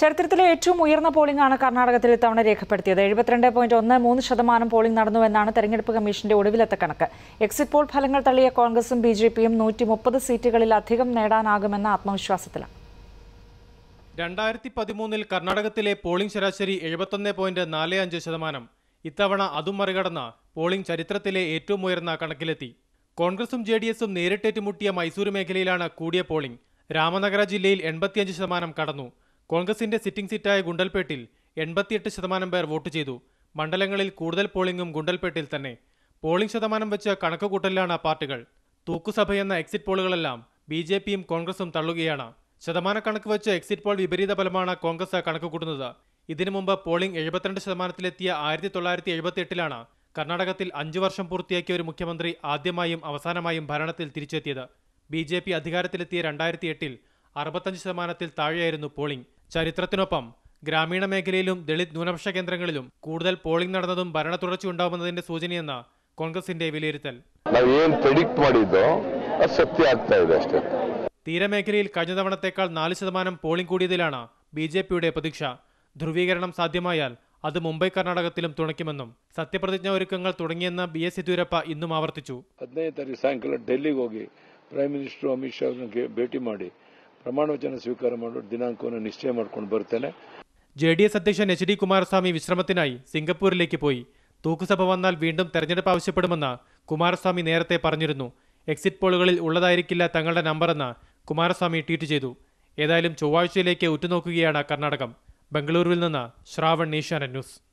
ചരിത്രത്തിലെ ഏറ്റവും ഉയർന്ന പോളിംഗ് ആണ് കർണാടകത്തിൽ ഇത്തവണ രേഖപ്പെടുത്തിയത് എഴുപത്തിരണ്ട് പോയിന്റ് ഒന്ന് മൂന്ന് ശതമാനം പോളിംഗ് നടന്നുവെന്നാണ് തെരഞ്ഞെടുപ്പ് കമ്മീഷന്റെ ഒടുവിലത്തെ കണക്ക് എക്സിറ്റ് പോൾ ഫലങ്ങൾ തള്ളിയ കോൺഗ്രസും ബി ജെ പിയും നൂറ്റി മുപ്പത് സീറ്റുകളിലധികം നേടാനാകുമെന്ന ആത്മവിശ്വാസത്തിലാണ് രണ്ടായിരത്തി പതിമൂന്നിൽ കർണാടകത്തിലെ പോളിംഗ് ശരാശരി എഴുപത്തൊന്ന് പോയിന്റ് നാല് അഞ്ച് ശതമാനം ഇത്തവണ അതും മറികടന്ന പോളിംഗ് ചരിത്രത്തിലെ ഏറ്റവും ഉയർന്ന കണക്കിലെത്തി കോൺഗ്രസും ജെ ഡി എസും നേരിട്ടേറ്റുമുട്ടിയ മൈസൂരു മേഖലയിലാണ് കൂടിയ പോളിംഗ് രാമനഗര ജില്ലയിൽ എൺപത്തിയഞ്ച് ശതമാനം കടന്നു കോൺഗ്രസിന്റെ സിറ്റിംഗ് സീറ്റായ ഗുണ്ടൽപേട്ടിൽ എൺപത്തിയെട്ട് ശതമാനം പേർ വോട്ട് ചെയ്തു മണ്ഡലങ്ങളിൽ കൂടുതൽ പോളിംഗും ഗുണ്ടൽപേട്ടിൽ തന്നെ പോളിംഗ് ശതമാനം വെച്ച് കണക്കുകൂട്ടലിലാണ് പാർട്ടികൾ തൂക്കുസഭയെന്ന എക്സിറ്റ് പോളുകളെല്ലാം ബി ജെ പിയും കോൺഗ്രസും തള്ളുകയാണ് ശതമാനക്കണക്ക് വെച്ച് എക്സിറ്റ് പോൾ വിപരീത ഫലമാണ് കോൺഗ്രസ് കണക്കുകൂട്ടുന്നത് ഇതിനു മുമ്പ് പോളിംഗ് എഴുപത്തിരണ്ട് ശതമാനത്തിലെത്തിയ ആയിരത്തി തൊള്ളായിരത്തി എഴുപത്തി എട്ടിലാണ് കർണാടകത്തിൽ അഞ്ചു വർഷം പൂർത്തിയാക്കിയ ഒരു മുഖ്യമന്ത്രി ആദ്യമായും അവസാനമായും ഭരണത്തിൽ തിരിച്ചെത്തിയത് ബി ജെ പി അധികാരത്തിലെത്തിയ രണ്ടായിരത്തി എട്ടിൽ അറുപത്തഞ്ച് ശതമാനത്തിൽ താഴെയായിരുന്നു പോളിംഗ് ചരിത്രത്തിനൊപ്പം ഗ്രാമീണ മേഖലയിലും ദളിത് ന്യൂനപക്ഷ കേന്ദ്രങ്ങളിലും കൂടുതൽ പോളിംഗ് നടന്നതും ഭരണ തുടർച്ചയുണ്ടാവുന്നതിന്റെ സൂചനയെന്ന കോൺഗ്രസിന്റെ വിലയിരുത്തൽ ನಾವು ಏನ್ ಪ್ರೆಡಿಕ್ಟ್ ಮಾಡಿದ್ದೋ ಅದು ಸತ್ಯ ಆಗ್ತಾ ಇದೆ ಅಷ್ಟೇ തീരമേഖലയിൽ കഴിഞ്ഞ തവണത്തേക്കാൾ നാല് ശതമാനം പോളിംഗ് കൂടിയതിലാണ് ബി ജെ പിയുടെ പ്രതീക്ഷ ധ്രുവീകരണം സാധ്യമായാൽ അത് മുംബൈ കർണാടകത്തിലും തുണയ്ക്കുമെന്നും സത്യപ്രതിജ്ഞ ഒരുക്കങ്ങൾ തുടങ്ങിയെന്ന് ബി ಎಸ್ ಯಡಿಯೂರಪ್ಪ ഇന്നും ಆವರ್ತಿച്ചു ಹದಿನೈದು ತಾರೀಕು ಸಾಯಂಕಾಲ ಡೆಲ್ಲಿಗೆ ಹೋಗಿ ಪ್ರೈಮ್ ಮಿನಿಸ್ಟರ್ ಅಮಿತ್ ಶಾ ಅವ್ರನ್ನ ಭೇಟಿ ಮಾಡಿ ಪ್ರಮಾಣ ವಚನ ಸ್ವೀಕಾರ ಮಾಡೋ ದಿನಾಂಕವನ್ನು ನಿಶ್ಚಯ ಮಾಡ್ಕೊಂಡು ಬರ್ತೇನೆ ജെ ഡി എസ് അധ്യക്ഷൻ എച്ച് ഡി കുമാരസ്വാമി വിശ്രമത്തിനായി സിംഗപ്പൂരിലേക്ക് പോയി തൂക്കുസഭ വന്നാൽ വീണ്ടും തെരഞ്ഞെടുപ്പ് ആവശ്യപ്പെടുമെന്ന് കുമാരസ്വാമി നേരത്തെ പറഞ്ഞിരുന്നു എക്സിറ്റ് പോളുകളിൽ ഉള്ളതായിരിക്കില്ല തങ്ങളുടെ നമ്പറെന്ന് കുമാരസ്വാമി ട്വീറ്റ് ചെയ്തു ഏതായാലും ചൊവ്വാഴ്ചയിലേക്ക് ഉറ്റുനോക്കുകയാണ് കർണാടകം ബംഗളൂരുവിൽ നിന്ന് ശ്രാവൺ ഏഷ്യാനെറ്റ് ന്യൂസ്